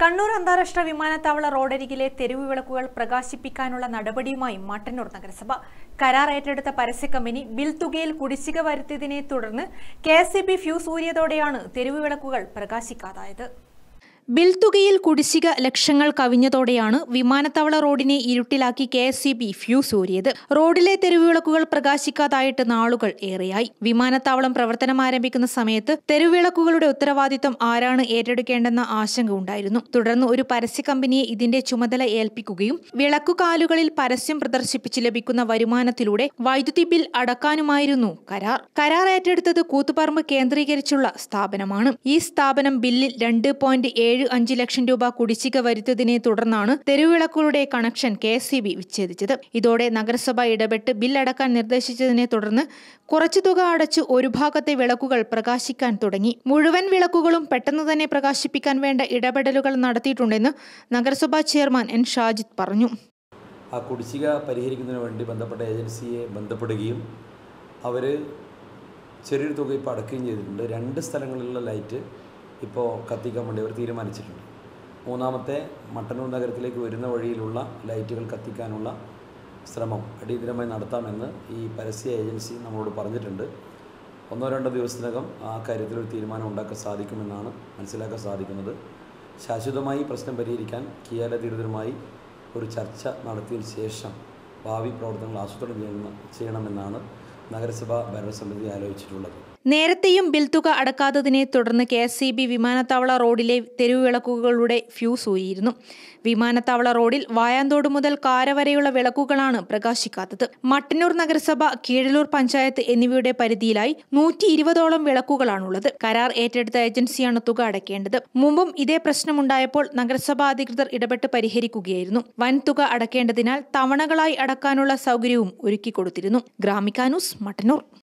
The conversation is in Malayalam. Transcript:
കണ്ണൂർ അന്താരാഷ്ട്ര വിമാനത്താവള റോഡരികിലെ തെരുവ് വിളക്കുകൾ പ്രകാശിപ്പിക്കാനുള്ള നടപടിയുമായി മട്ടന്നൂർ നഗരസഭ കരാർ ഏറ്റെടുത്ത പരസ്യ കമ്പനി ബിൽ തുകയിൽ കുടിശ്ശിക വരുത്തിയതിനെ തുടർന്ന് K S E B fuse ഊരിയതോടെയാണ് തെരുവ് വിളക്കുകൾ പ്രകാശിക്കാതായത് ബിൽ തുകയിൽ കുടിശ്ശിക ലക്ഷങ്ങൾ കവിഞ്ഞതോടെയാണ് വിമാനത്താവള റോഡിനെ ഇരുട്ടിലാക്കി K S C B fuse ഊരിയത് റോഡിലെ തെരുവിളക്കുകൾ പ്രകാശിക്കാതായിട്ട് നാളുകൾ ഏറെയായി വിമാനത്താവളം പ്രവർത്തനം ആരംഭിക്കുന്ന സമയത്ത് തെരുവിളക്കുകളുടെ ഉത്തരവാദിത്തം ആരാണ് ഏറ്റെടുക്കേണ്ടെന്ന ആശങ്ക ഉണ്ടായിരുന്നു തുടർന്ന് ഒരു പരസ്യ കമ്പനിയെ ഇതിന്റെ ചുമതല ഏൽപ്പിക്കുകയും വിളക്കുകാലുകളിൽ പരസ്യം പ്രദർശിപ്പിച്ച് ലഭിക്കുന്ന വരുമാനത്തിലൂടെ വൈദ്യുതി ബിൽ അടക്കാനുമായിരുന്നു കരാർ കരാർ ഏറ്റെടുത്തത് കൂത്തുപറമ്പ് കേന്ദ്രീകരിച്ചുള്ള സ്ഥാപനമാണ് ഈ സ്ഥാപനം ബില്ലിൽ രണ്ട് പോയിന്റ് ഏഴ് അഞ്ച് ലക്ഷം രൂപ കുടിശ്ശിക വരുത്തിയതിനെ തുടർന്നാണ് തെരുവിളക്കുകളുടെ connection K S C B വിച്ഛേദിച്ചത് ഇതോടെ നഗരസഭ ഇടപെട്ട് ബിൽ അടക്കാൻ നിർദ്ദേശിച്ചതിനെ തുടർന്ന് കുറച്ചു തുക അടച്ച് ഒരു ഭാഗത്തെ വിളക്കുകൾ പ്രകാശിക്കാൻ തുടങ്ങി മുഴുവൻ വിളക്കുകളും പെട്ടെന്ന് തന്നെ പ്രകാശിപ്പിക്കാൻ വേണ്ട ഇടപെടലുകൾ നടത്തിയിട്ടുണ്ടെന്ന് നഗരസഭാ ചെയർമാൻ എൻ ഷാജിദ് പറഞ്ഞു ആ കുടിശ്ശിക പരിഹരിക്കുന്നതിന് വേണ്ടി ബന്ധപ്പെട്ട ഏജൻസിയെ ബന്ധപ്പെടുകയും അവർ ചെറിയൊരു തുക ഇപ്പോൾ അടക്കുകയും ചെയ്തിട്ടുണ്ട് രണ്ട് സ്ഥലങ്ങളിലുള്ള ലൈറ്റ് ഇപ്പോൾ കത്തിക്കാൻ വേണ്ടി അവർ തീരുമാനിച്ചിട്ടുണ്ട് മൂന്നാമത്തെ മട്ടന്നൂർ നഗരത്തിലേക്ക് വരുന്ന വഴിയിലുള്ള ലൈറ്റുകൾ കത്തിക്കാനുള്ള ശ്രമം അടിയന്തരമായി നടത്താമെന്ന് ഈ പരസ്യ ഏജൻസി നമ്മളോട് പറഞ്ഞിട്ടുണ്ട് ഒന്നോ രണ്ടോ ദിവസത്തിനകം ആ കാര്യത്തിൽ ഒരു തീരുമാനം ഉണ്ടാക്കാൻ സാധിക്കുമെന്നാണ് മനസ്സിലാക്കാൻ സാധിക്കുന്നത് ശാശ്വതമായി ഈ പ്രശ്നം പരിഹരിക്കാൻ കിയാല അധികൃതരുമായി ഒരു ചർച്ച നടത്തിയതിന് ശേഷം ഭാവി പ്രവർത്തനങ്ങൾ ആസൂത്രണം ചെയ്യണം ചെയ്യണമെന്നാണ് നഗരസഭ ഭരണസമിതി ആലോചിച്ചിട്ടുള്ളത് നേരത്തെയും ബിൽ തുക അടക്കാത്തതിനെ തുടർന്ന് കെ എസ് സി ബി വിമാനത്താവള റോഡിലെ തെരുവിളക്കുകളുടെ ഫ്യൂസ് ഊരിയിരുന്നു വിമാനത്താവള റോഡിൽ വായാന്തോട് മുതൽ കാര വരെയുള്ള വിളക്കുകളാണ് പ്രകാശിക്കാത്തത് മട്ടന്നൂർ നഗരസഭ കീഴലൂർ പഞ്ചായത്ത് എന്നിവയുടെ പരിധിയിലായി നൂറ്റി ഇരുപതോളം വിളക്കുകളാണുള്ളത് കരാർ ഏറ്റെടുത്ത ഏജൻസിയാണ് തുക അടയ്ക്കേണ്ടത് മുമ്പും ഇതേ പ്രശ്നമുണ്ടായപ്പോൾ നഗരസഭാ അധികൃതർ ഇടപെട്ട് പരിഹരിക്കുകയായിരുന്നു വൻ തുക അടക്കേണ്ടതിനാൽ തവണകളായി അടക്കാനുള്ള സൗകര്യവും ഒരുക്കി കൊടുത്തിരുന്നു ഗ്രാമിക ന്യൂസ് മട്ടന്നൂർ